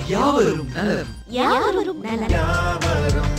யாவரும் நலம் யாவரும் நலம்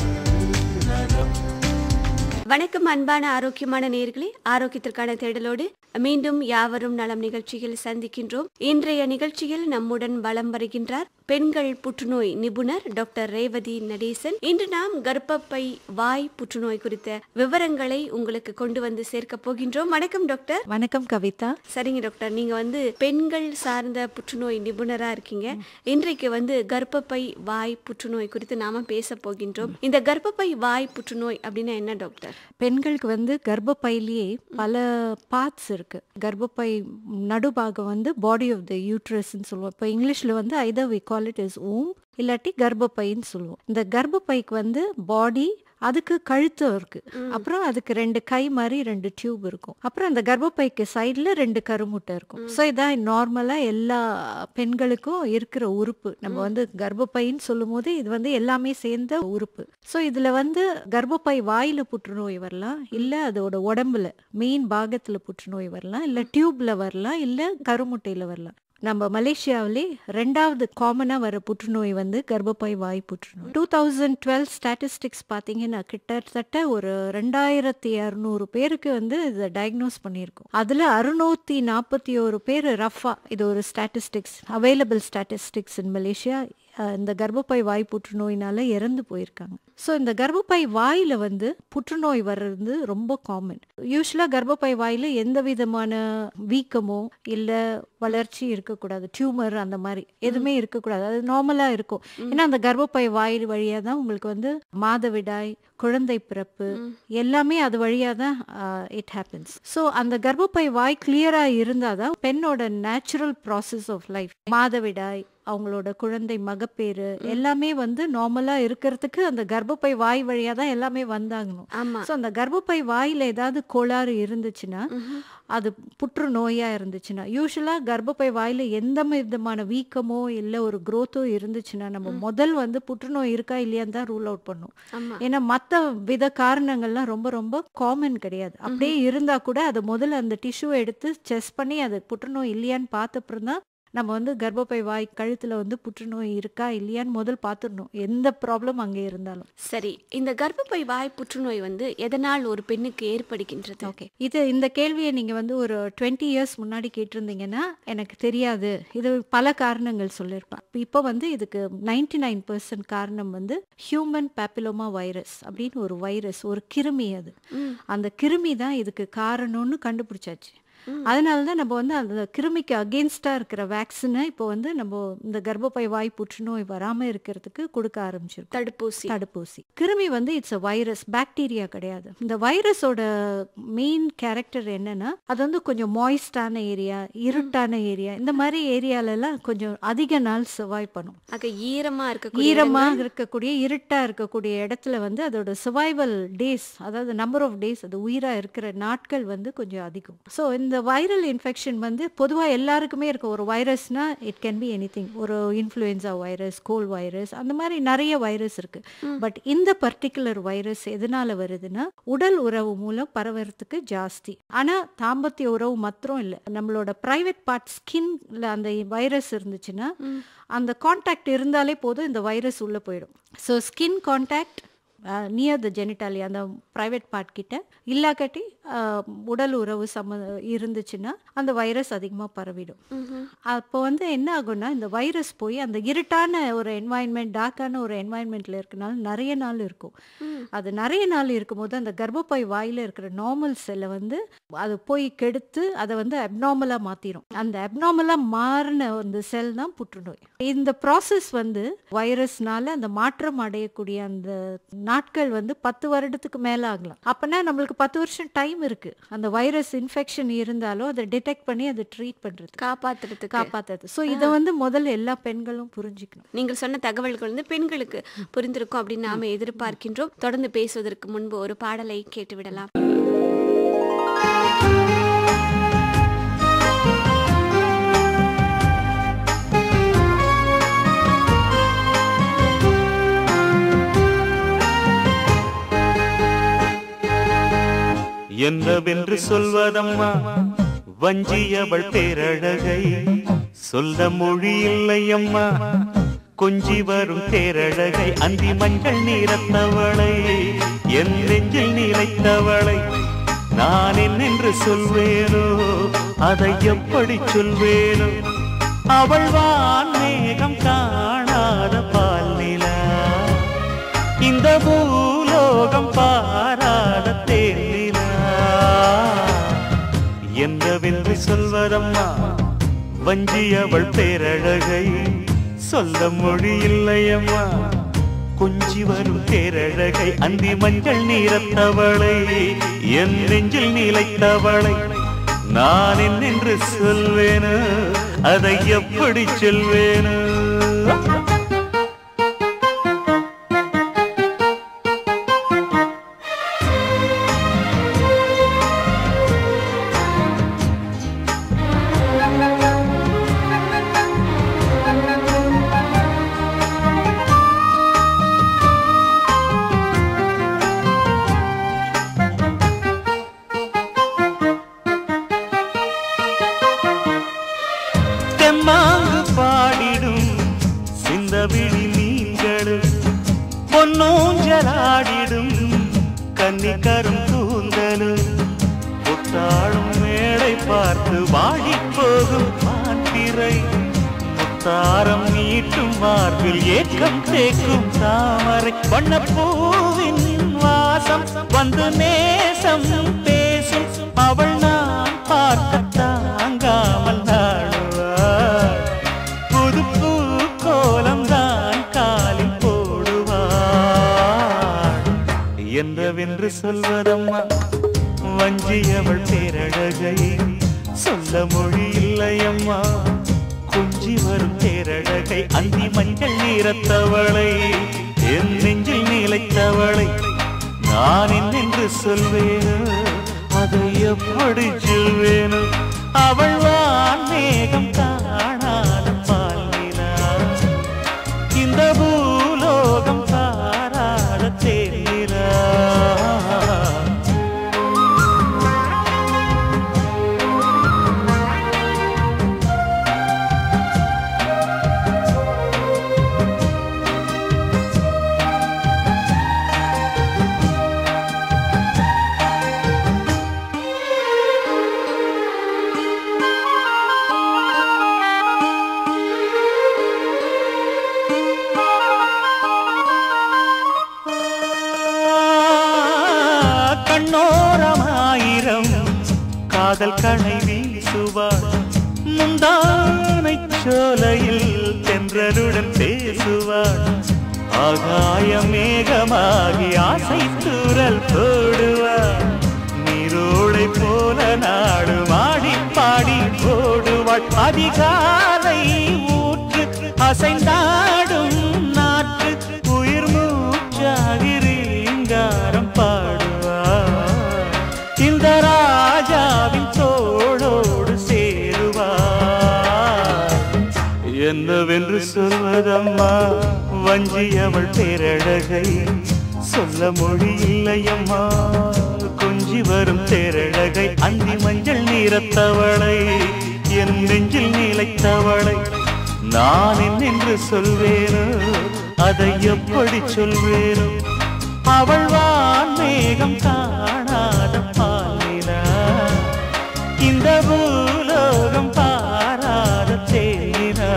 வணக்கம் அன்பான ஆரோக்கியமான நேர்களே ஆரோக்கியத்திற்கான தேடலோடு மீண்டும் யாவரும் நலம் நிகழ்ச்சியில் சந்திக்கின்றோம் இன்றைய நிகழ்ச்சியில் நம்முடன் வலம் வருகின்றார் பெண்கள் புற்றுநோய் நிபுணர் டாக்டர் ரேவதி நடேசன் இன்று நாம் கர்ப்பப்பை வாய் புற்றுநோய் குறித்த விவரங்களை உங்களுக்கு கொண்டு வந்து சேர்க்க போகின்றோம் வணக்கம் டாக்டர் வணக்கம் கவிதா சரிங்க டாக்டர் நீங்க வந்து பெண்கள் சார்ந்த புற்றுநோய் நிபுணரா இருக்கீங்க இன்றைக்கு வந்து கர்ப்பப்பை வாய் புற்றுநோய் குறித்து நாம பேச போகின்றோம் இந்த கர்ப்பப்பை வாய் புற்றுநோய் அப்படின்னா என்ன டாக்டர் பெண்களுக்கு வந்து கர்ப்பப்பையிலேயே பல பார்ட்ஸ் இருக்கு கர்ப்பப்பை நடுபாகம் வந்து பாடி ஆஃப் த யூட்ரஸ்ன்னு சொல்லுவோம் இப்போ இங்கிலீஷ்ல வந்து either we call it is um இல்லாட்டி கர்ப்பப்பைன்னு சொல்லுவோம் இந்த கர்ப்பப்பைக்கு வந்து பாடி அதுக்கு கழுத்தம் இருக்கு அப்புறம் அதுக்கு ரெண்டு கை மாதிரி ரெண்டு டியூப் இருக்கும் அப்புறம் அந்த கர்ப்பப்பைக்கு சைடில் ரெண்டு கருமுட்டை இருக்கும் ஸோ இதான் நார்மலாக எல்லா பெண்களுக்கும் இருக்கிற உறுப்பு நம்ம வந்து கர்ப்பப்பைன்னு சொல்லும் போது இது வந்து எல்லாமே சேர்ந்த உறுப்பு ஸோ இதில் வந்து கர்ப்பப்பை வாயில புற்றுநோய் வரலாம் இல்லை அதோட உடம்புல மெயின் பாகத்தில் புற்றுநோய் வரலாம் இல்லை டியூப்ல வரலாம் இல்லை கருமுட்டையில் வரலாம் நம்ம மலேசியாவிலே ரெண்டாவது காமனாக வர புற்றுநோய் வந்து கர்ப்பப்பை வாய் புற்றுநோய் டூ தௌசண்ட் டுவெல் ஸ்டாட்டிஸ்டிக்ஸ் பார்த்தீங்கன்னா கிட்டத்தட்ட ஒரு ரெண்டாயிரத்தி இரநூறு பேருக்கு வந்து இதை டயக்னோஸ் பண்ணியிருக்கோம் அதில் அறுநூத்தி நாற்பத்தி ஒரு பேர் ரஃபா இது ஒரு statistics available statistics in Malaysia ah இந்த கர்ப்பப்பை வாய் புற்றுநோயினால இறந்து போயிருக்காங்க ஸோ இந்த கர்ப்பப்பை வாயில வந்து புற்றுநோய் வர்றது ரொம்ப காமன் யூஸ்வலாக கர்ப்பப்பை வாயில எந்த விதமான வீக்கமோ இல்லை வளர்ச்சி இருக்கக்கூடாது டியூமர் அந்த மாதிரி எதுவுமே இருக்கக்கூடாது அது நார்மலாக இருக்கும் ஏன்னா அந்த கர்ப்பப்பை வாயில் வழியாக தான் உங்களுக்கு வந்து மாதவிடாய் குழந்தை பிறப்பு எல்லாமே அது வழியாக தான் இட் ஹேப்பன்ஸ் ஸோ அந்த கர்ப்பப்பை வாய் கிளியராக இருந்தால் தான் பெண்ணோட நேச்சுரல் ப்ராசஸ் ஆஃப் லைஃப் மாதவிடாய் அவங்களோட குழந்தை மகப்பேறு எல்லாமே வந்து நார்மலா இருக்கிறதுக்கு அந்த கர்ப்பப்பை வாய் வழியா தான் எல்லாமே வந்தாகணும் ஆமா ஸோ அந்த கர்ப்பப்பை வாயில ஏதாவது கோளாறு இருந்துச்சுன்னா அது புற்றுநோயா இருந்துச்சுன்னா யூஸ்வலா கர்ப்பப்பை வாயில எந்த விதமான வீக்கமோ இல்லை ஒரு growth-ஓ இருந்துச்சுன்னா நம்ம முதல் வந்து புற்றுநோய் இருக்கா இல்லையான்னு தான் ரூல் அவுட் பண்ணும் ஆமா ஏன்னா மற்ற வித காரணங்கள்லாம் ரொம்ப ரொம்ப காமன் கிடையாது அப்படியே இருந்தா கூட அதை முதல்ல அந்த டிஷ்யூ எடுத்து செஸ் பண்ணி அது புற்றுநோய் இல்லையான்னு பார்த்தப்புறம் தான் நம்ம வந்து கர்ப்பப்பை வாய் கழுத்துல வந்து புற்றுநோய் இருக்கா இல்லையான்னு முதல் பார்த்துடணும் எந்த ப்ராப்ளம் அங்கே இருந்தாலும் சரி இந்த கர்ப்பப்பை வாய் புற்றுநோய் வந்து எதனால் ஒரு பெண்ணுக்கு ஏற்படுகின்றது ஓகே இது இந்த கேள்வியை நீங்க வந்து ஒரு டுவெண்ட்டி இயர்ஸ் முன்னாடி கேட்டிருந்தீங்கன்னா எனக்கு தெரியாது இது பல காரணங்கள் சொல்லியிருப்பேன் இப்போ வந்து இதுக்கு நைன்டி நைன் பர்சன்ட் காரணம் வந்து ஹியூமன் பேப்பிலோமா வைரஸ் அப்படின்னு ஒரு வைரஸ் ஒரு கிருமி அது ம். அந்த கிருமி தான் இதுக்கு காரணம்னு கண்டுபிடிச்சாச்சு அதனால தான் நம்ம வந்து அந்த கிருமிக்கு அகேன்ஸ்டா இருக்கிற வேக்சினை இப்போ வந்து நம்ம இந்த கர்ப்பப்பை வாய் புற்றுநோய் வராம இருக்கிறதுக்கு கொடுக்க ஆரம்பிச்சிருக்கோம் தடுப்பூசி தடுப்பூசி கிருமி வந்து இட்ஸ் அ வைரஸ் பாக்டீரியா கிடையாது இந்த வைரஸோட மெயின் கேரக்டர் என்னன்னா அது வந்து கொஞ்சம் மாய்ஸ்டான ஏரியா இருட்டான ஏரியா இந்த மாதிரி ஏரியால எல்லாம் கொஞ்சம் அதிக நாள் சர்வைவ் பண்ணும் ஆக ஈரமா இருக்கக்கூடிய ஈரமா இடங்கள். இருக்கக்கூடிய இருட்டா இருக்கக்கூடிய இடத்துல வந்து அதோட சர்வைவல் டேஸ் அதாவது நம்பர் ஆஃப் டேஸ் அது உயிரா இருக்கிற நாட்கள் வந்து கொஞ்சம் அதிகம் ஸோ இந்த வைரல் இன்ஃபெக்ஷன் வந்து பொதுவா எல்லாருக்குமே இருக்க ஒரு வைரஸ்னா இட் கேன் பி எனிதிங் ஒரு இன்ஃப்ளூயன்சா வைரஸ் கோல் வைரஸ் அந்த மாதிரி நிறைய வைரஸ் இருக்கு பட் இந்த பர்டிகுலர் வைரஸ் எதனால வருதுன்னா உடல் உறவு மூலம் பரவறதுக்கு ஜாஸ்தி ஆனா தாம்பத்திய உறவு மாத்திரம் இல்லை நம்மளோட பிரைவேட் பார்ட் ஸ்கின்ல அந்த வைரஸ் இருந்துச்சுன்னா அந்த காண்டாக்ட் இருந்தாலே போதும் இந்த வைரஸ் உள்ள போயிடும் so skin contact near the genitalia அந்த ப்ரைவேட் பார்ட் கிட்ட இல்லாக்கட்டி அஹ், உடல் உறவு சம்ம இருந்துச்சுன்னா அந்த வைரஸ் அதிகமாக பரவிடும் ம்ஹும். அப்போ வந்து என்ன ஆகும்னா இந்த வைரஸ் போய் அந்த இருட்டான ஒரு என்வாயன்மெண்ட் டார்க்கான ஒரு என்வாயன்மெண்ட்ல இருக்கனால நிறைய நாள் இருக்கும் அது நிறைய நாள் இருக்கும்போது அந்த கர்ப்பப்பை வாயில இருக்கிற நார்மல் செல்லை வந்து அது போய் கெடுத்து அதை வந்து அப்நார்மலாக மாத்திரும் அந்த அப்நார்மலாக மாறின அந்த செல் தான் புற்றுநோய் இந்த ப்ராசஸ் வந்து வைரஸ்னால அந்த மாற்றம் அடையக்கூடிய அந்த நாட்கள் வந்து பத்து வருடத்துக்கு மேல ஆகலாம் அப்பனா நம்மளுக்கு பத்து வருஷம் டைம் இருக்கு அந்த வைரஸ் இன்ஃபெக்ஷன் இருந்தாலும் அதை டிடெக்ட் பண்ணி அதை ட்ரீட் பண்றது காப்பாத்துறதுக்கு காப்பாத்துறது ஸோ இதை வந்து முதல்ல எல்லா பெண்களும் புரிஞ்சுக்கணும் நீங்கள் சொன்ன தகவல்கள் வந்து பெண்களுக்கு புரிந்திருக்கும் அப்படின்னு நாம எதிர்பார்க்கின்றோம் தொடர்ந்து பேசுவதற்கு முன்பு ஒரு பாடலை கேட்டுவிடலாம் என்னவென்று சொல்வதம்மா வஞ்சியவள் பேரழகை சொல்ல மொழி இல்லையம்மா கொஞ்சி வரும் தேரழகை அந்தி மஞ்சள் நீரத்தவளை என் நெஞ்சில் நிலைத்தவளை நான் என்னென்று சொல்வேனோ அதை எப்படி சொல்வேனோ அவள் வான் மேகம் காணாத பால் நிலா இந்த பூலோகம் பாராத தேனிலா என்னவென்று சொல்வதம்மா வஞ்சி அவள் பேரழகை சொல்ல மொழி இல்லையம்மா கொஞ்சி வரும் பேரழகை அந்தி மஞ்சள் நீரத்தவளை என் நெஞ்சில் நிலைத்தவளை நான் என்னென்று சொல்வேனோ அதை எப்படி சொல்வேனோ தெம்மாங்கு பாடிடும் சிந்தவிழி மீன்களும் பொன்னூஞ்சலாடிடும் கன்னிக்கரும் கூந்தலும் புத்தாளும் மேடை பார்த்து வாடிப் போகும் மாந்திரை முத்தாரம் நீட்டும் மார்பில் ஏக்கம் தேக்கும் தாமரை வண்ணப்பூவின் வாசம் வந்து நேசம் பேசும் அவள் நான் பார்க்க தாங்காமல் நாடுவாள் புது பூ கோலம் தான் காலில் போடுவாள் என்னவென்று சொல்வதம்மா வஞ்சி அவள் பேரழகை சொல்ல மொழி இல்லையம்மா கொஞ்சி வரும் பேரழகை அந்தி மஞ்சள் நீரத்தவளை என் நெஞ்சில் நிலைத்தவளை நான் என்னென்று சொல்வேனோ அதை எப்படி சொல்வேனோ அவள் வான் மேகம் காணாத பால் நிலா இந்த பூலோகம் பாராத தேனிலா கண்ணோரமாயிரம் காதல் கணை வீசுவாள் முந்தானை சோலையில் தென்றலுடன் பேசுவாள் ஆகாய மேகமாகி ஆசை தூரல் போடுவாள் நீரோடை போல நாடு மாடி பாடி ஓடுவாள் அதிகாலை ஊற்று அசைந்தாடும் நாற்று உயிர் மூச்சாகி ரீங்காரம் பாடுவார் இந்த ராஜாவின் தோளோடு சேருவார் என்னவென்று சொல்வதம்மா வஞ்சி அவள் பேரழகை சொல்ல மொழி இல்லையம்மா கொஞ்சி வரும் தேரழகை அந்தி மஞ்சள் நீரத்தவளை என் நெஞ்சில் நிலைத்தவளை நான் என்னென்று சொல்வேனோ அதை எப்படி சொல்வேனோ அவள் வான் மேகம் காணாத பாலினா இந்த பூலோகம் பாராத தேனா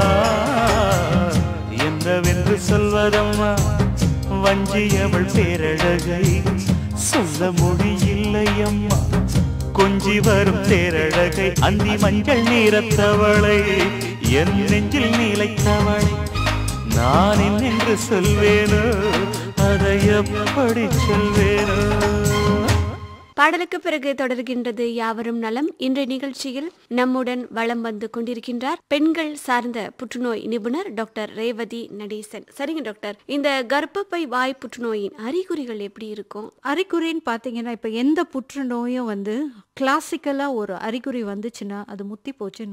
என்னவென்று சொல்வதம்மா வஞ்சி அவள் பேரழகை சொல்ல மொழி இல்லையம்மா கொஞ்சி வரும் தேரழகை அந்தி மஞ்சள் நீரத்தவளை என் நெஞ்சில் நிலைத்தவளை நான் என்னென்று சொல்வேனோ அதை எப்படி சொல்வேனோ பாடலுக்கு பிறகு தொடர்கின்றது யாவரும் நலம் இன்றைய நிகழ்ச்சியில் நம்முடன் வலம் வந்து கொண்டிருக்கின்றார் பெண்கள் சார்ந்த புற்றுநோய் நிபுணர் டாக்டர் ரேவதி நடேசன் சரிங்க டாக்டர் இந்த கர்ப்பப்பை வாய் புற்றுநோயின் அறிகுறிகள் எப்படி இருக்கும் அறிகுறின்னு பார்த்தீங்கன்னா இப்போ எந்த புற்றுநோயும் வந்து கிளாசிக்கலாக ஒரு அறிகுறி வந்துச்சுன்னா அது முத்தி போச்சுன்னு அர்த்தம்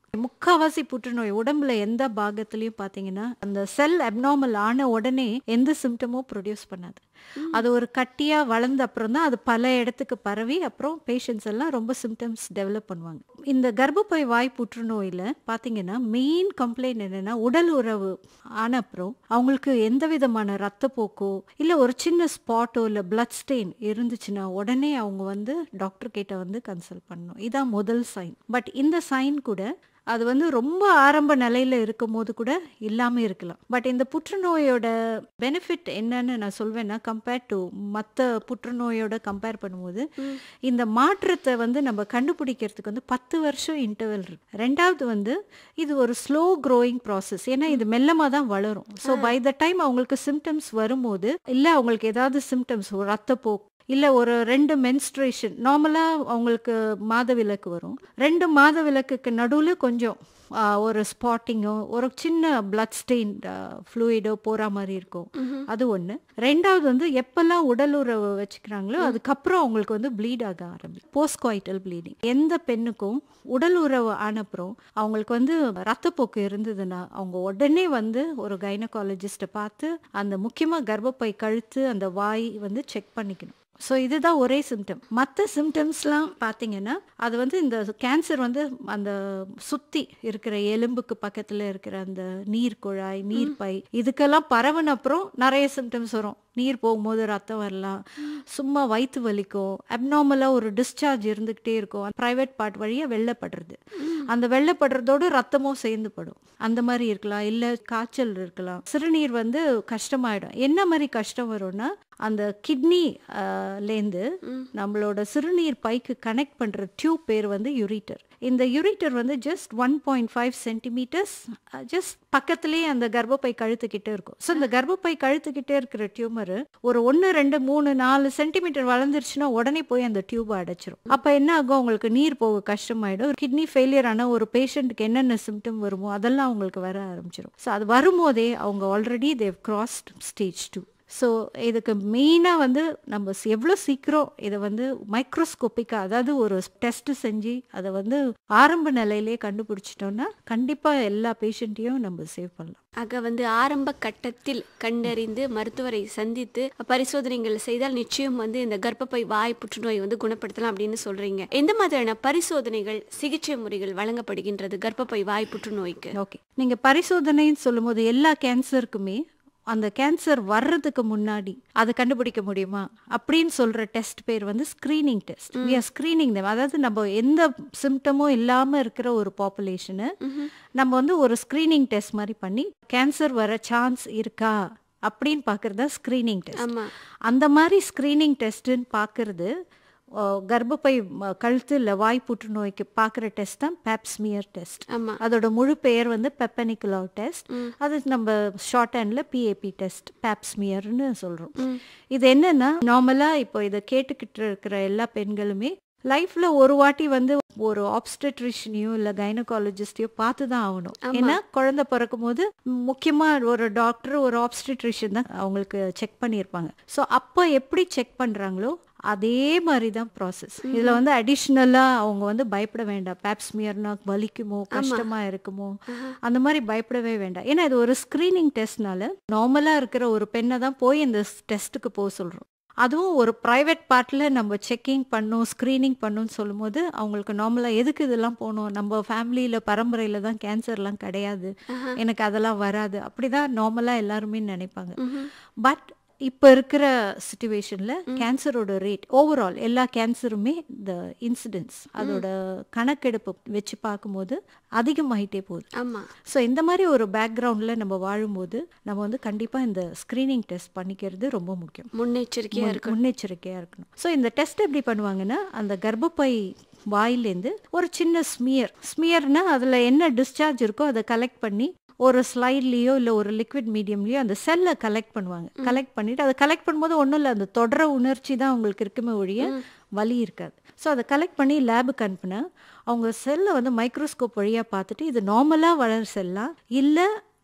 முக்காவாசி புற்றுநோய் உடம்புல எந்த பாகத்திலயும் பாத்தீங்கன்னா அந்த செல் அப்நார்மல் ஆன உடனே எந்த சிம்டமும் ப்ரொடியூஸ் பண்ணாது அது ஒரு கட்டியா வளர்ந்த அப்புறம் தான் அது பல இடத்துக்கு பரவி அப்புறம் பேஷண்ட்ஸ் எல்லாம் ரொம்ப சிம்டம்ஸ் டெவலப் பண்ணுவாங்க இந்த கர்ப்பப்பை வாய் புற்றுநோயில பாத்தீங்கன்னா மெயின் கம்ப்ளைண்ட் என்னன்னா உடல் உறவு ஆன அப்புறம் அவங்களுக்கு எந்த விதமான ரத்தப்போக்கோ இல்ல ஒரு சின்ன ஸ்பாட்டோ இல்ல பிளட் ஸ்டெயின் இருந்துச்சுன்னா உடனே அவங்க வந்து டாக்டர் கிட்ட வந்து கன்சல்ட் பண்ணணும் இதான் முதல் சைன் பட் இந்த சைன் கூட அது வந்து ரொம்ப ஆரம்ப நிலையில இருக்கும் போது கூட இல்லாம இருக்கலாம் பட் இந்த புற்றுநோயோட பெனிஃபிட் என்னன்னு நான் சொல்வேன்னா கம்பேர் டு மற்ற புற்றுநோயோட கம்பேர் பண்ணும்போது இந்த மாற்றத்தை வந்து நம்ம கண்டுபிடிக்கிறதுக்கு வந்து பத்து வருஷம் இன்டர்வல் இருக்கு ரெண்டாவது வந்து இது ஒரு ஸ்லோ க்ரோயிங் ப்ராசஸ் ஏன்னா இது மெல்லமாக தான் வளரும் ஸோ பை த டைம் அவங்களுக்கு சிம்டம்ஸ் வரும்போது இல்லை அவங்களுக்கு ஏதாவது சிம்டம்ஸ் ரத்தப்போக்கு இல்லை ஒரு ரெண்டு மென்ஸ்ட்ரேஷன் நார்மலாக அவங்களுக்கு மாதவிலக்கு வரும் ரெண்டு மாதவிலக்குக்கு நடுவில் கொஞ்சம் ஆ, ஒரு ஸ்பாட்டிங்கோ ஒரு சின்ன பிளட் ஸ்டெயின் ஃப்ளூயிடோ போகிற மாதிரி இருக்கும் அது ஒன்று ரெண்டாவது வந்து எப்பெல்லாம் உடல் உறவு வச்சுக்கிறாங்களோ அதுக்கப்புறம் அவங்களுக்கு வந்து ப்ளீட் ஆக ஆரம்பிக்கும் போஸ்ட் குவாய்டல் ப்ளீடிங் எந்த பெண்ணுக்கும் உடல் உறவு ஆனப்புறம் அவங்களுக்கு வந்து ரத்தப்போக்கு இருந்ததுன்னா அவங்க உடனே வந்து ஒரு கைனகாலஜிஸ்ட்டை பார்த்து அந்த முக்கியமாக கர்ப்பப்பை கழுத்து அந்த வாய் வந்து செக் பண்ணிக்கணும் ஸோ இதுதான் ஒரே சிம்டம் மற்ற சிம்டம்ஸ்லாம் பார்த்தீங்கன்னா அது வந்து இந்த கேன்சர் வந்து அந்த சுத்தி இருக்கிற எலும்புக்கு பக்கத்தில் இருக்கிற அந்த நீர் குழாய் நீர்ப்பை இதுக்கெல்லாம் பரவன அப்புறம் நிறைய சிம்டம்ஸ் வரும் நீர் போகும்போது ரத்தம் வரலாம் சும்மா வயிற்று வலிக்கும் அப்நார்மலாக ஒரு டிஸ்சார்ஜ் இருந்துக்கிட்டே இருக்கும் ப்ரைவேட் பார்ட் வழியாக வெள்ளப்படுறது அந்த வெள்ளப்படுறதோடு ரத்தமும் சேர்ந்து படும் அந்த மாதிரி இருக்கலாம் இல்லை காய்ச்சல் இருக்கலாம் சிறுநீர் வந்து கஷ்டமாயிடும் என்ன மாதிரி கஷ்டம் வரும்னா அந்த கிட்னி லேந்து நம்மளோட சிறுநீர் பைக்கு கனெக்ட் பண்ற டியூப் பேர் வந்து யுரிட்டர் இந்த யுரிட்டர் வந்து just one point five centimetres just பக்கத்துலேயே அந்த கர்ப்பப்பை கழுத்துக்கிட்டே இருக்கும் ஸோ இந்த கர்ப்பப்பை கழுத்துக்கிட்டே இருக்கிற டியூமர் ஒரு ஒன்று ரெண்டு மூணு நாலு சென்டிமீட்டர் வளர்ந்துருச்சுன்னா உடனே போய் அந்த டியூப் அடைச்சிரும் அப்போ என்ன ஆகும் உங்களுக்கு நீர் போக கஷ்டமாயிடும் கிட்னி ஃபெயிலியர் ஆன ஒரு பேஷண்ட்டுக்கு என்னென்ன சிம்டம் வருமோ அதெல்லாம் அவங்களுக்கு வர ஆரம்பிச்சிடும் ஸோ அது வரும்போதே அவங்க already they've crossed stage two so இதுக்கு மெயினாக வந்து நம்ம ஸ்- எவ்வளோ சீக்கிரம் இதை வந்து மைக்ரோஸ்கோப்பிக்காக அதாவது ஒரு டெஸ்ட் செஞ்சு அதை வந்து ஆரம்ப நிலையிலே கண்டுபிடிச்சிட்டோம்னா கண்டிப்பாக எல்லா பேஷண்ட்டையும் நம்ம சேவ் பண்ணலாம் ஆக வந்து ஆரம்ப கட்டத்தில் கண்டறிந்து மருத்துவரை சந்தித்து பரிசோதனைகள் செய்தால் நிச்சயம் வந்து இந்த கர்ப்பப்பை வாய் புற்றுநோய் வந்து குணப்படுத்தலாம் அப்படின்னு சொல்றீங்க எந்த மாதிரியான பரிசோதனைகள் சிகிச்சை முறைகள் வழங்கப்படுகின்றது கர்ப்பப்பை வாய் புற்றுநோய்க்கு ஓகே நீங்கள் பரிசோதனைன்னு சொல்லும்போது எல்லா கேன்சருக்குமே அந்த கேன்சர் வர்றதுக்கு முன்னாடி அதை கண்டுபிடிக்க முடியுமா அப்படின்னு சொல்ற டெஸ்ட் பேர் வந்து screening test we are screening them அதாவது நம்ம எந்த சிம்டமும் இல்லாம இருக்கிற ஒரு பாப்புலேஷனை நம்ம வந்து ஒரு ஸ்கிரீனிங் டெஸ்ட் மாதிரி பண்ணி கேன்சர் வர சான்ஸ் இருக்கா அப்படின்னு பார்க்கறது தான் ஸ்கிரீனிங் டெஸ்ட் ஆமா அந்த மாதிரி ஸ்கிரீனிங் டெஸ்ட்டுன்னு பார்க்கறது அஹ், கர்ப்பப்பை ம- கழுத்து இல்லை வாய் புற்றுநோய்க்கு பார்க்குற டெஸ்ட் தான் பேப்ஸ்மியர் டெஸ்ட் ஆமா அதோட முழு பெயர் வந்து பெப்பனிகுலர் டெஸ்ட் அது நம்ம ஷார்ட் ஹேண்டில் பிஏபி டெஸ்ட் பேப்ஸ்மியர்னு சொல்கிறோம் இது என்னன்னா நார்மலாக இப்போ இதை கேட்டுக்கிட்டு இருக்கிற எல்லா பெண்களுமே லைஃப்ல ஒரு வாட்டி வந்து ஒரு ஆப்ஸ்டட்ரிஷனையோ இல்லை கைனகாலஜிஸ்டையோ பார்த்து தான் ஆகணும் ஏன்னா குழந்தை பிறக்கும் போது முக்கியமா ஒரு டாக்டர் ஒரு ஆப்ஸ்டட்ரிஷியன் தான் அவங்களுக்கு செக் பண்ணியிருப்பாங்க ஸோ அப்போ எப்படி செக் பண்றாங்களோ அதே மாதிரி தான் ப்ராசஸ் இதுல வந்து அடிஷ்னலா அவங்க வந்து பயப்பட வேண்டாம் பேப்ஸ்மியர்னா வலிக்குமோ கஷ்டமா இருக்குமோ அந்த மாதிரி பயப்படவே வேண்டாம் ஏன்னா இது ஒரு ஸ்கிரீனிங் டெஸ்ட்னால நார்மலா இருக்கிற ஒரு பெண்ணை தான் போய் இந்த டெஸ்ட்டுக்கு போக சொல்றோம் அதுவும் ஒரு ப்ரைவேட் பார்ட்டில் நம்ம செக்கிங் பண்ணோம் ஸ்க்ரீனிங் பண்ணோம்னு சொல்லும்போது அவங்களுக்கு நார்மலாக எதுக்கு இதெல்லாம் போகணும் நம்ம ஃபேமிலியில் பரம்பரையில் தான் கேன்சர்லாம் கிடையாது எனக்கு அதெல்லாம் வராது அப்படிதான் நார்மலாக எல்லாருமே நினைப்பாங்க பட் இப்போ இருக்கிற சுச்சுவேஷனில் கேன்சரோட ரேட் ஓவரால் எல்லா கேன்சருமே இந்த இன்சிடென்ட்ஸ் அதோட கணக்கெடுப்பு வச்சு பார்க்கும்போது அதிகமாயிட்டே போகுது ஆமா ஸோ இந்த மாதிரி ஒரு பேக்ரவுண்டில் நம்ம வாழும்போது நம்ம வந்து கண்டிப்பாக இந்த ஸ்க்ரீனிங் டெஸ்ட் பண்ணிக்கிறது ரொம்ப முக்கியம் முன்னெச்சரிக்கையா முன்- இருக்கும் முன்னெச்சரிக்கையா இருக்கணும் ஸோ இந்த டெஸ்ட் எப்படி பண்ணுவாங்கன்னா அந்த கர்ப்பப்பை வாயிலேருந்து ஒரு சின்ன ஸ்மியர் ஸ்மியர்னா அதில் என்ன டிஸ்சார்ஜ் இருக்கோ அதை கலெக்ட் பண்ணி ஒரு ஸ்லைட்லேயோ இல்லை ஒரு லிக்விட் மீடியம்லேயோ அந்த செல்லை கலெக்ட் பண்ணுவாங்க கலெக்ட் பண்ணிட்டு அதை கலெக்ட் பண்ணும்போது ஒன்றும் இல்லை அந்த தொடர உணர்ச்சி தான் உங்களுக்கு இருக்குமே ஒழிய வலி இருக்காது ஸோ அதை கலெக்ட் பண்ணி லேபுக்கு அனுப்புனா அவங்க செல்லை வந்து மைக்ரோஸ்கோப் வழியாக பார்த்துட்டு இது நார்மலாக வளர செல்லா இல்லை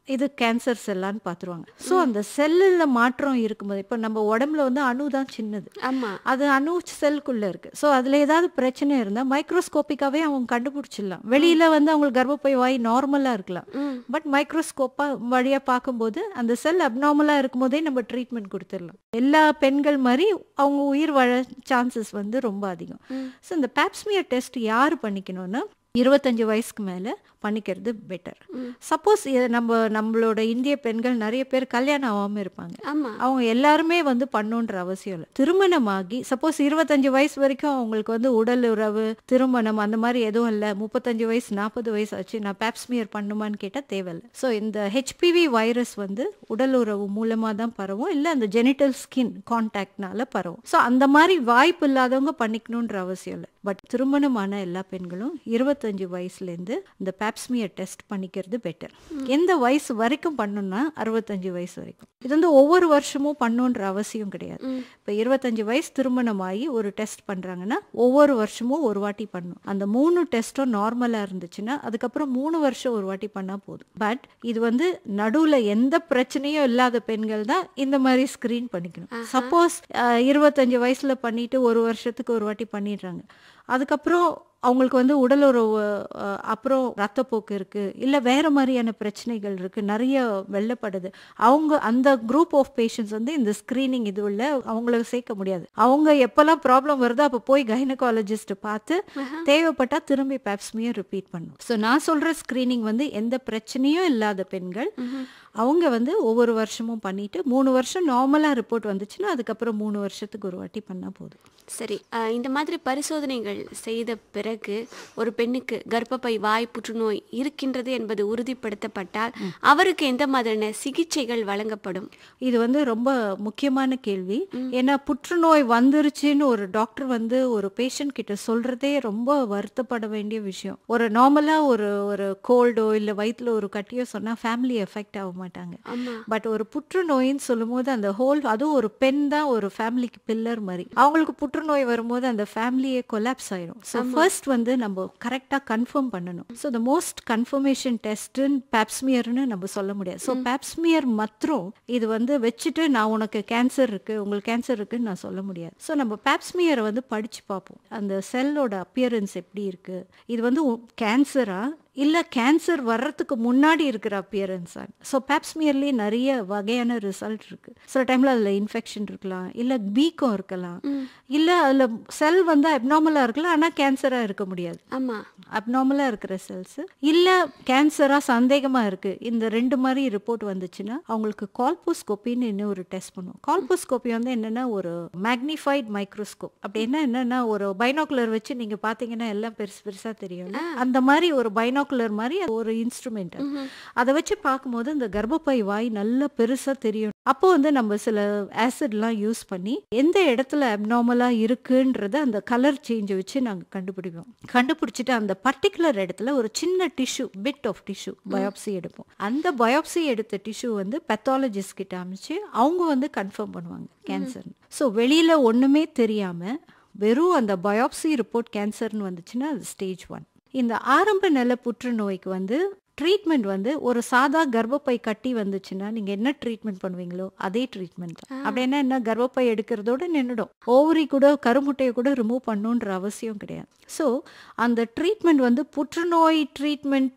இது கேன்சர் செல்லான்னு பார்த்துருவாங்க ஸோ அந்த செல்லில் மாற்றம் இருக்கும்போது இப்போ நம்ம உடம்புல வந்து அணு தான் சின்னது ஆமா அது அணு செல்குள்ள இருக்கு ஸோ அதுல ஏதாவது பிரச்சனை இருந்தா மைக்ரோஸ்கோப்பிக்காவே அவங்க கண்டுபிடிச்சிடலாம் வெளியில வந்து அவங்களுக்கு கர்ப்பப்பை வாய் நார்மலா இருக்கலாம் ம். பட் மைக்ரோஸ்கோப்பா வழியா பார்க்கும்போது அந்த செல் அப்நார்மலா இருக்கும் போதே நம்ம ட்ரீட்மெண்ட் கொடுத்துடலாம் எல்லா பெண்கள் மாதிரி அவங்க உயிர் வாழ சான்சஸ் வந்து ரொம்ப அதிகம் ம். ஸோ இந்த பேப்ஸ்மியர் டெஸ்ட் யார் பண்ணிக்கணும்னா இருபத்தஞ்சு வயசுக்கு மேலே பண்ணிக்கிறது பெட்டர் சப்போஸ் நம்ம நம்மளோட இந்திய பெண்கள் நிறைய பேர் கல்யாணம் ஆகாம இருப்பாங்க ஆமா அவங்க எல்லாருமே வந்து பண்ணுன்ற அவசியம் இல்லை திருமணமாகி சப்போஸ் இருபத்தஞ்சு வயசு வரைக்கும் அவங்களுக்கு வந்து உடல் உறவு திருமணம் அந்த மாதிரி எதுவும் இல்லை முப்பத்தஞ்சு வயசு நாற்பது வயசு ஆச்சு நான் பேப்ஸ்மியர் பண்ணுமான்னு கேட்டால் தேவையில்லை ஸோ இந்த ஹெச்பிவி வைரஸ் வந்து உடல் உறவு மூலமாக தான் பரவும் இல்லை அந்த ஜெனிட்டல் ஸ்கின் கான்டாக்ட்னால பரவும் ஸோ அந்த மாதிரி வாய்ப்பு இல்லாதவங்க பண்ணிக்கணுன்ற அவசியம் இல்லை பட் திருமணமான எல்லா பெண்களும் இருபத்தஞ்சு வயசுலேருந்து இந்த பேப்ஸ்மியர் டெஸ்ட் பண்ணிக்கிறது பெட்டர் எந்த வயசு வரைக்கும் பண்ணணும்னா அறுபத்தஞ்சு வயசு வரைக்கும் இது வந்து ஒவ்வொரு வருஷமும் பண்ணணுன்ற அவசியம் கிடையாது இப்போ இருபத்தஞ்சு வயசு திருமணமாகி ஒரு டெஸ்ட் பண்ணுறாங்கன்னா ஒவ்வொரு வருஷமும் ஒரு வாட்டி பண்ணணும் அந்த மூணு டெஸ்ட்டும் நார்மலாக இருந்துச்சுன்னா அதுக்கப்புறம் மூணு வருஷம் ஒரு வாட்டி பண்ணால் போதும் பட் இது வந்து நடுவில் எந்த பிரச்சனையும் இல்லாத பெண்கள் தான் இந்த மாதிரி ஸ்க்ரீன் பண்ணிக்கணும் சப்போஸ் இருபத்தஞ்சு வயசில் பண்ணிட்டு ஒரு வருஷத்துக்கு ஒரு வாட்டி பண்ணிடுறாங்க அதுக்கப்புறம் அவங்களுக்கு வந்து உடல் உறவு அஹ், அப்புறம் ரத்தப்போக்கு இருக்கு இல்ல வேற மாதிரியான பிரச்சனைகள் இருக்கு நிறைய வெள்ளப்படுது அவங்க அந்த குரூப் ஆஃப் பேஷண்ட்ஸ் வந்து இந்த ஸ்கிரீனிங் இது உள்ள அவங்கள சேர்க்க முடியாது அவங்க எப்பெல்லாம் ப்ராப்ளம் வருதோ அப்போ போய் கைனகாலஜிஸ்ட் பார்த்து தேவைப்பட்டா திரும்பி பேப்ஸ்மியும் ரிப்பீட் பண்ணும் ஸோ நான் சொல்ற ஸ்கிரீனிங் வந்து எந்த பிரச்சனையும் இல்லாத பெண்கள் அவங்க வந்து ஒவ்வொரு வருஷமும் பண்ணிட்டு மூணு வருஷம் நார்மலா ரிப்போர்ட் வந்துச்சுன்னா அதுக்கப்புறம் மூணு வருஷத்துக்கு ஒரு வாட்டி பண்ணா போதும் சரி அஹ், இந்த மாதிரி பரிசோதனைகள் செய்த பிறகு ஒரு பெண்ணுக்கு கர்ப்பப்பை வாய் புற்றுநோய் இருக்கின்றது என்பது உறுதிப்படுத்தப்பட்டால் அவருக்கு எந்த மாதிரியான சிகிச்சைகள் வழங்கப்படும் இது வந்து ரொம்ப முக்கியமான கேள்வி ஏன்னா புற்றுநோய் வந்துருச்சுன்னு ஒரு டாக்டர் வந்து ஒரு பேஷண்ட் கிட்ட சொல்றதே ரொம்ப வருத்தப்பட வேண்டிய விஷயம் ஒரு நார்மலா ஒரு ஒரு கோல்டோ இல்ல வயித்துல ஒரு கட்டியோ சொன்னா ஃபேமிலி எஃபெக்ட் ஆக மாட்டாங்க ஆமா பட் ஒரு புற்றுநோயின்னு சொல்லும்போது அந்த ஹோல் அதுவும் ஒரு பெண் தான் ஒரு ஃபேமிலிக்கு பில்லர் மாதிரி அவங்களுக்கு புற்றுநோய் வரும்போது அந்த ஃபேமிலியே கொலாப்ஸ் ஆயிடும் ஸோ ஃபர்ஸ்ட் வந்து நம்ம கரெக்டாக கன்ஃபார்ம் பண்ணணும் ஸோ த மோஸ்ட் கன்ஃபர்மேஷன் டெஸ்ட்னு பேப்ஸ்மியர்னு நம்ம சொல்ல முடியாது ஸோ பேப்ஸ்மியர் மற்றும் இது வந்து வச்சுட்டு நான் உனக்கு கேன்சர் இருக்கு உங்களுக்கு கேன்சர் இருக்குன்னு நான் சொல்ல முடியாது ஸோ நம்ம பேப்ஸ்மியரை வந்து படிச்சு பார்ப்போம் அந்த செல்லோட அப்பியரன்ஸ் எப்படி இருக்கு இது வந்து கேன்சரா இல்ல கேன்சர் வர்றதுக்கு முன்னாடி இருக்கிற அப்பியரன்ஸ் ஸோ பேப்ஸ்மியர்லேயே நிறைய வகையான ரிசல்ட் இருக்கு சில டைம்ல அதுல இன்ஃபெக்ஷன் இருக்கலாம் இல்ல வீக்கம் இருக்கலாம் இல்ல அதுல செல் வந்து அப்நார்மலா இருக்கலாம் ஆனா கேன்சரா இருக்க முடியாது ஆமா அப்நார்மலா இருக்கிற செல்ஸ் இல்ல கேன்சரா சந்தேகமா இருக்கு இந்த ரெண்டு மாதிரி ரிப்போர்ட் வந்துச்சுன்னா அவங்களுக்கு கால்போஸ்கோப்பின்னு இன்னும் ஒரு டெஸ்ட் பண்ணுவோம் கால்போஸ்கோப்பி வந்து என்னன்னா ஒரு மேக்னிஃபைட் மைக்ரோஸ்கோப் அப்படின்னா என்னன்னா ஒரு பைனாகுலர் வச்சு நீங்க பாத்தீங்கன்னா எல்லாம் பெருசு பெருசா தெரியும் அந்த மாதிரி ஒரு பைனாகுலர் மாதிரி அது ஒரு இன்ஸ்ட்ருமெண்ட் அதை வச்சு பார்க்கும்போது இந்த கர்ப்பப்பை வாய் நல்லா பெருசா தெரியும் அப்போ வந்து நம்ம சில ஆசிட்லாம் யூஸ் பண்ணி எந்த இடத்துல அப்நார்மலா இருக்குன்றத அந்த கலர் சேஞ்சை வச்சு நாங்க கண்டுபிடிப்போம் கண்டுபிடிச்சிட்டு அந்த பர்டிகுலர் இடத்துல ஒரு சின்ன tissue bit of tissue biopsy எடுப்போம் அந்த பயாப்சி எடுத்த டிஷ்யூ வந்து பெத்தாலஜிஸ்ட் கிட்ட அமைச்சு அவங்க வந்து கன்ஃபார்ம் பண்ணுவாங்க கேன்சர் ஸோ வெளியில ஒண்ணுமே தெரியாம வெறும் அந்த பயாப்சி ரிப்போர்ட் கேன்சர்னு வந்துச்சுன்னா அது ஸ்டேஜ் ஒன் இந்த ஆரம்ப நில புற்றுநோய்க்கு வந்து ட்ரீட்மெண்ட் வந்து ஒரு சாதா கர்ப்பப்பை கட்டி வந்துச்சுன்னா நீங்க என்ன ட்ரீட்மெண்ட் பண்ணுவீங்களோ அதே ட்ரீட்மெண்ட் தான் அப்படின்னா என்ன கர்ப்பப்பை எடுக்கிறதோட நின்றுடும் ஓவரி கூட கருமுட்டையை கூட ரிமூவ் பண்ணுன்ற அவசியம் கிடையாது ஸோ அந்த ட்ரீட்மெண்ட் வந்து புற்றுநோய் ட்ரீட்மெண்ட்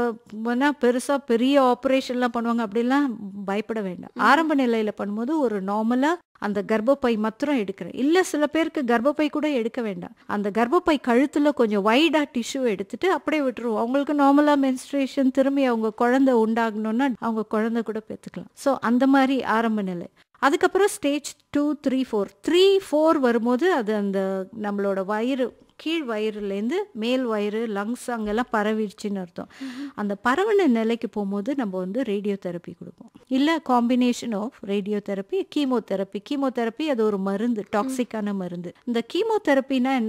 பெருசா பெரிய ஆப்ரேஷன்லாம் பண்ணுவாங்க அப்படிலாம் பயப்பட வேண்டாம் ஆரம்ப நிலையில பண்ணும்போது ஒரு நார்மலா அந்த கர்ப்பப்பை மாத்திரம் எடுக்கிறேன் இல்ல சில பேருக்கு கர்ப்பப்பை கூட எடுக்க வேண்டாம் அந்த கர்ப்பப்பை கழுத்துல கொஞ்சம் வைடா டிஷ்யூ எடுத்துட்டு அப்படியே விட்டுருவோம் அவங்களுக்கு நார்மலா மென்ஸ்ட்ரேஷன் திரும்பி அவங்க குழந்தை உண்டாகணும்னா அவங்க குழந்தை கூட பெற்றுக்கலாம் ஸோ அந்த மாதிரி ஆரம்ப நிலை அதுக்கப்புறம் stage two three four three four வரும்போது அது அந்த நம்மளோட வயிறு கீழ் வயிறுலேருந்து மேல் வயிறு லங்ஸ் அங்கெல்லாம் பரவிடுச்சுன்னு அர்த்தம் அந்த பரவின நிலைக்கு போகும்போது நம்ம வந்து ரேடியோ தெரப்பி கொடுப்போம் இல்லை combination of radio therapy chemotherapy chemotherapy அது ஒரு மருந்து டாக்ஸிக்கான மருந்து இந்த கீமோதெரப்பினா என்னன்னா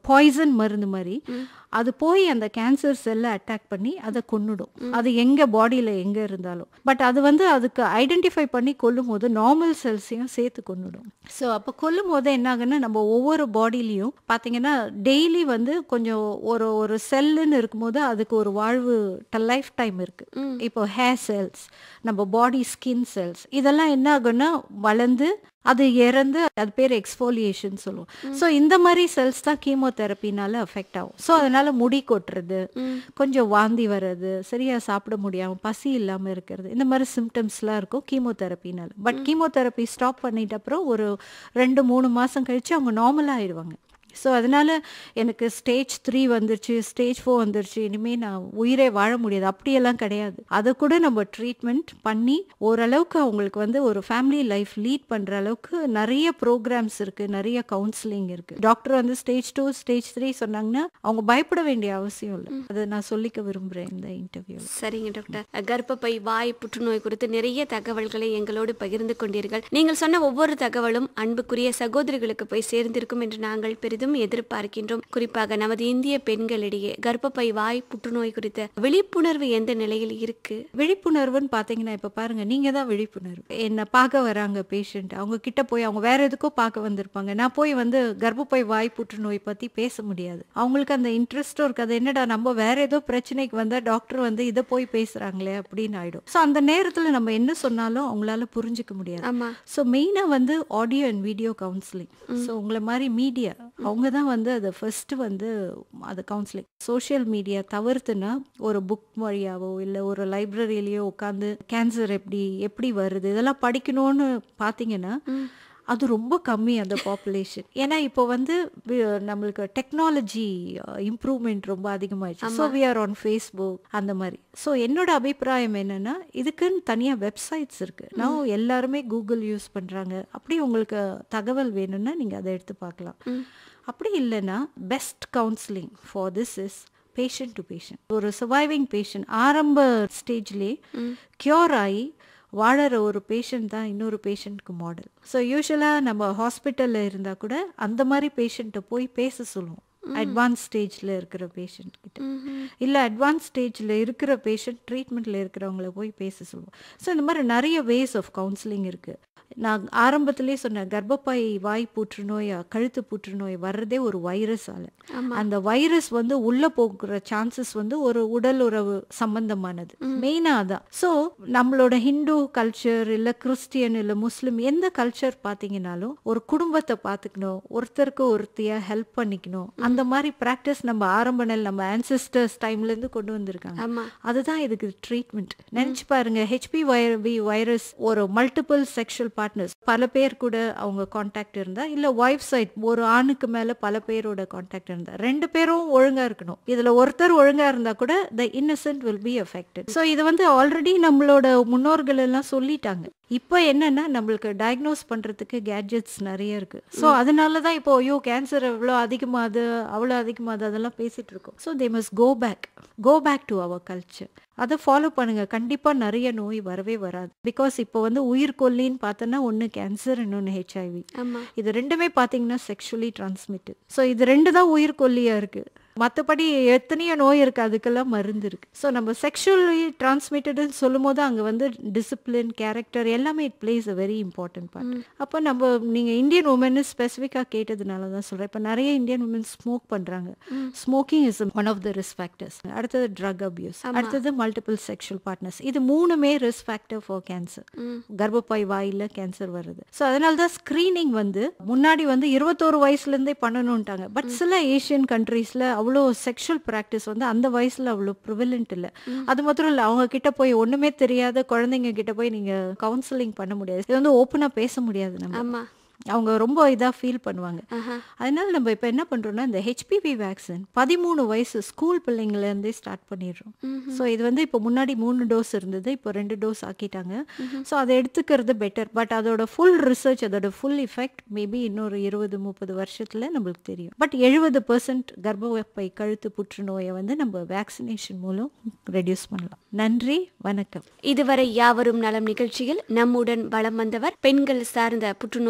பாய்சன் மருந்து மாதிரி அது போய் அந்த கேன்சர் செல்லை அட்டாக் பண்ணி அதை கொன்னுடும் அது எங்க பாடியில எங்க இருந்தாலும் பட் அது வந்து அதுக்கு ஐடென்டிஃபை பண்ணி கொல்லும் போது நார்மல் செல்ஸையும் சேர்த்து கொன்னுடும் ஸோ அப்போ கொல்லும் போது என்ன ஆகுன்னா நம்ம ஒவ்வொரு பாடியிலையும் பார்த்தீங்கன்னா டெய்லி வந்து கொஞ்சம் ஒரு ஒரு செல்லுன்னு இருக்கும்போது அதுக்கு ஒரு வாழ்வு லைஃப் டைம் இருக்கு இப்போ ஹேர் செல்ஸ் நம்ம பாடி ஸ்கின் செல்ஸ் இதெல்லாம் என்ன ஆகுன்னா வளர்ந்து அது இறந்து அது பேர் எக்ஸ்ஃபோலியேஷன் சொல்லுவோம் ஸோ இந்த மாதிரி செல்ஸ் தான் கீமோதெரப்பினால அஃபெக்ட் ஆகும் ஸோ அதனால முடி கொட்டுறது கொஞ்சம் வாந்தி வர்றது சரியா சாப்பிட முடியாம பசி இல்லாம இருக்கிறது இந்த மாதிரி சிம்டம்ஸ்லாம் இருக்கும் கீமோதெரப்பினால பட் கீமோதெரப்பி ஸ்டாப் பண்ணிட்ட அப்புறம் ஒரு ரெண்டு மூணு மாசம் கழிச்சு அவங்க நார்மலாக ஆயிடுவாங்க ஸோ அதனால எனக்கு ஸ்டேஜ் த்ரீ வந்துருச்சு ஸ்டேஜ் ஃபோர் வந்துருச்சு இனிமேல் நான் உயிரே வாழ முடியாது அப்படியெல்லாம் கிடையாது அதை கூட நம்ம ட்ரீட்மெண்ட் பண்ணி ஓரளவுக்கு அவங்களுக்கு வந்து ஒரு ஃபேமிலி லைஃப் லீட் பண்ணுற அளவுக்கு நிறைய ப்ரோக்ராம்ஸ் இருக்குது நிறைய கவுன்சிலிங் இருக்குது டாக்டர் வந்து ஸ்டேஜ் டூ ஸ்டேஜ் த்ரீ சொன்னாங்கன்னா அவங்க பயப்பட வேண்டிய அவசியம் இல்லை அதை நான் சொல்லிக்க விரும்புகிறேன் இந்த இன்டர்வியூவில் சரிங்க டாக்டர் கர்ப்பப்பை வாய் புற்றுநோய் குறித்து நிறைய தகவல்களை எங்களோடு பகிர்ந்து கொண்டீர்கள் நீங்கள் சொன்ன ஒவ்வொரு தகவலும் அன்புக்குரிய சகோதரிகளுக்கு போய் சேர்ந்திருக்கும் என்று நாங்கள் பெரிதும் எதிர்பார்க்கின்றோம் குறிப்பாக நமது இந்திய பெண்களிடையே கர்ப்பப்பை வாய் புற்றுநோய் குறித்த விழிப்புணர்வு எந்த நிலையில் இருக்கு விழிப்புணர்வுன்னு பார்த்தீங்கன்னா இப்போ பாருங்க நீங்க தான் விழிப்புணர்வு என்னை பார்க்க வராங்க பேஷண்ட் அவங்க கிட்ட போய் அவங்க வேற எதுக்கோ பார்க்க வந்திருப்பாங்க நான் போய் வந்து கர்ப்பப்பை வாய் புற்றுநோய் பத்தி பேச முடியாது அவங்களுக்கு அந்த இன்ட்ரெஸ்டும் இருக்காது என்னடா நம்ம வேற ஏதோ பிரச்சனைக்கு வந்தா டாக்டர் வந்து இதை போய் பேசுறாங்களே அப்படின்னு ஆயிடும் ஸோ அந்த நேரத்துல நம்ம என்ன சொன்னாலும் அவங்களால புரிஞ்சுக்க முடியாது ஆமா ஸோ மெயினாக வந்து audio and video counselling so உங்களை மாதிரி மீடியா அவங்க தான் வந்து அதை ஃபர்ஸ்ட் வந்து அது கவுன்சிலிங் சோஷியல் மீடியா தவிர்த்துனா ஒரு புக் வழியாவோ இல்லை ஒரு லைப்ரரியிலையோ உட்காந்து கேன்சர் எப்படி எப்படி வருது இதெல்லாம் படிக்கணும்னு பார்த்தீங்கன்னா அது ரொம்ப கம்மி அந்த பாப்புலேஷன் ஏன்னா இப்போ வந்து வி- நம்மளுக்கு டெக்னாலஜி இம்ப்ரூவ்மெண்ட் ரொம்ப அதிகமாயிடுச்சு so we are on Facebook அந்த மாதிரி ஸோ என்னோட அபிப்பிராயம் என்னன்னா இதுக்குன்னு தனியாக வெப்சைட்ஸ் இருக்கு நான் எல்லாருமே கூகுள் யூஸ் பண்றாங்க அப்படி உங்களுக்கு தகவல் வேணும்னா நீங்க அதை எடுத்து பார்க்கலாம் அப்படி இல்லைன்னா best counselling for this is patient to patient ஒரு சர்வைவிங் பேஷண்ட் ஆரம்ப ஸ்டேஜ்லேயே கியூர் ஆகி வாழற ஒரு பேஷண்ட் தான் இன்னொரு பேஷண்ட்க்கு மாடல் ஸோ யூஸ்வலாக நம்ம ஹாஸ்பிட்டலில் இருந்தால் கூட அந்த மாதிரி பேஷண்ட்டை போய் பேச சொல்லுவோம் அட்வான்ஸ் ஸ்டேஜில் இருக்கிற பேஷண்ட் கிட்ட இல்லை அட்வான்ஸ் ஸ்டேஜில் இருக்கிற பேஷண்ட் ட்ரீட்மெண்ட்டில் இருக்கிறவங்கள போய் பேச சொல்லுவோம் ஸோ இந்த மாதிரி நிறைய வேஸ் ஆஃப் கவுன்சிலிங் இருக்குது நான் ஆரம்பத்திலே சொன்னேன் கர்ப்பப்பை வாய் புற்றுநோய் கழுத்து புற்றுநோய் வர்றதே ஒரு வைரஸால அந்த வைரஸ் வந்து உள்ள போகிற சான்சஸ் வந்து ஒரு உடல் உறவு சம்பந்தமானது மெயினா அதான் ஸோ நம்மளோட ஹிந்து கல்ச்சர் இல்ல கிறிஸ்டியன் இல்ல முஸ்லிம் எந்த கல்ச்சர் பாத்தீங்கன்னாலும் ஒரு குடும்பத்தை பாத்துக்கணும் ஒருத்தருக்கு ஒருத்தியா ஹெல்ப் பண்ணிக்கணும் அந்த மாதிரி பிராக்டிஸ் நம்ம ஆரம்ப நாள் நம்ம ஆன்சிஸ்டர்ஸ் டைம்ல இருந்து கொண்டு வந்திருக்காங்க ஆமா அதுதான் இதுக்கு ட்ரீட்மெண்ட் நினைச்சு பாருங்க ஹெச்பி வி வைரஸ் ஒரு மல்டிபிள் செக்ஷுவல் பார்ட்னர்ஸ் பல பேர் கூட அவங்க காண்டாக்ட் இருந்தா இல்ல ஒய்ஃப் சைட் ஒரு ஆணுக்கு மேல பல பேரோட காண்டாக்ட் இருந்தா ரெண்டு பேரும் ஒழுங்கா இருக்கணும் இதுல ஒருத்தர் ஒழுங்கா இருந்தா கூட the innocent will be affected so இது வந்து ஆல்ரெடி நம்மளோட முன்னோர்கள் எல்லாம் சொல்லிட்டாங்க இப்போ என்னன்னா நம்மளுக்கு டயக்னோஸ் பண்றதுக்கு கேட்ஜெட்ஸ் நிறைய இருக்கு ஸோ அதனால தான் இப்போ ஐயோ கேன்சர் எவ்வளோ அதிகமாகுது அவ்வளோ அதிகமாகுது அதெல்லாம் பேசிட்டு இருக்கோம் so they must go back go back to our culture அதை ஃபாலோ பண்ணுங்க கண்டிப்பா நிறைய நோய் வரவே வராது பிகாஸ் இப்போ வந்து உயிர்கொல்லின்னு பார்த்தோன்னா ஒன்று கேன்சர் இன்னொன்று ஹெச்ஐவி ஆமா இது ரெண்டுமே பார்த்தீங்கன்னா செக்ஷுவலி டிரான்ஸ்மிட்டட் ஸோ இது ரெண்டு தான் உயிர்கொல்லியா இருக்கு மற்றபடி எத்தனையோ நோய் இருக்கு அதுக்கெல்லாம் மருந்து இருக்கு ஸோ நம்ம செக்ஷுவலி டிரான்ஸ்மிட்டட்னு சொல்லும் போது அங்கே வந்து டிசிப்ளின் கேரக்டர் எல்லாமே it plays a very important part அப்போ நம்ம நீங்கள் இந்தியன் உமன் ஸ்பெசிஃபிக்காக கேட்டதுனால தான் சொல்கிறேன் இப்போ நிறைய இந்தியன் உமன் ஸ்மோக் பண்ணுறாங்க smoking is one of the risk factors அடுத்தது ட்ரக் அபியூஸ் அடுத்தது மல்டிபிள் செக்ஷுவல் பார்ட்னர்ஸ் இது மூணுமே ரிஸ்க் ஃபேக்டர் ஃபார் கேன்சர் கர்ப்பப்பை வாயில கேன்சர் வருது ஸோ அதனால தான் ஸ்க்ரீனிங் வந்து முன்னாடி வந்து இருபத்தோரு வயசுல இருந்தே பண்ணணும்ட்டாங்க பட் சில ஏஷியன் கண்ட்ரீஸ்ல அவ்வளோ செக்ஷுவல் ப்ராக்டிஸ் வந்து அந்த வயசுல அவ்வளோ ப்ரிவலண்ட் இல்லை அது மாத்திரம் இல்லை அவங்க கிட்ட போய் ஒண்ணுமே தெரியாத குழந்தைங்க கிட்ட போய் நீங்க கவுன்சிலிங் பண்ண முடியாது இது வந்து ஓப்பனா பேச முடியாது நம்ம ஆமா அவங்க ரொம்ப இதா ஃபீல் பண்ணுவாங்க ஆஹா. அதனால நம்ம இப்போ என்ன பண்றோம்னா இந்த ஹெச்பிவி வேக்சின் பதிமூணு வயசு ஸ்கூல் பிள்ளைங்கள இருந்தே ஸ்டார்ட் பண்ணிடுறோம் ஸோ இது வந்து இப்போ முன்னாடி மூணு டோஸ் இருந்தது இப்போ ரெண்டு டோஸ் ஆக்கிட்டாங்க ஸோ அதை எடுத்துக்கிறது பெட்டர் பட் அதோட ஃபுல் ரிசர்ச் அதோட ஃபுல் இஃபெக்ட் மேபி இன்னொரு இருபது முப்பது வருஷத்துல நம்மளுக்கு தெரியும் பட் எழுபது பர்சன்ட் கர்ப்பப்பை கழுத்து புற்றுநோயை வந்து நம்ம வேக்சினேஷன் மூலம் ரெடியூஸ் பண்ணலாம் நன்றி வணக்கம் இதுவரை யாவரும் நலம் நிகழ்ச்சியில் நம்முடன் வலம் வந்தவர் பெண்கள் சார்ந்த புற்றுநோய் நிபுணர்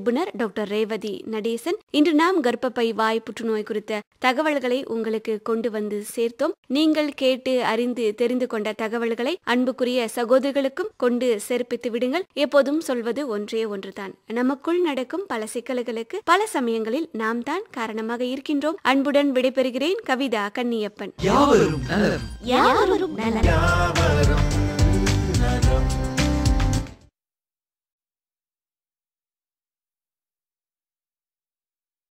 நிபுணர் டாக்டர் ரேவதி நடேசன் இன்று நாம் கர்ப்பப்பை வாய் புற்றுநோய் குறித்த தகவல்களை உங்களுக்கு கொண்டு வந்து சேர்த்தோம் நீங்கள் கேட்டு அறிந்து தெரிந்து கொண்ட தகவல்களை அன்புக்குரிய சகோதரிகளுக்கும் கொண்டு சேர்ப்பித்து விடுங்கள் எப்போதும் சொல்வது ஒன்றே ஒன்றுதான் நமக்குள் நடக்கும் பல சிக்கல்களுக்கு பல சமயங்களில் நாம் தான் காரணமாக இருக்கின்றோம் அன்புடன் விடைபெறுகிறேன் கவிதா கன்னியப்பன் யாவரும் நலம் யாவரும் நலம் யாவரும்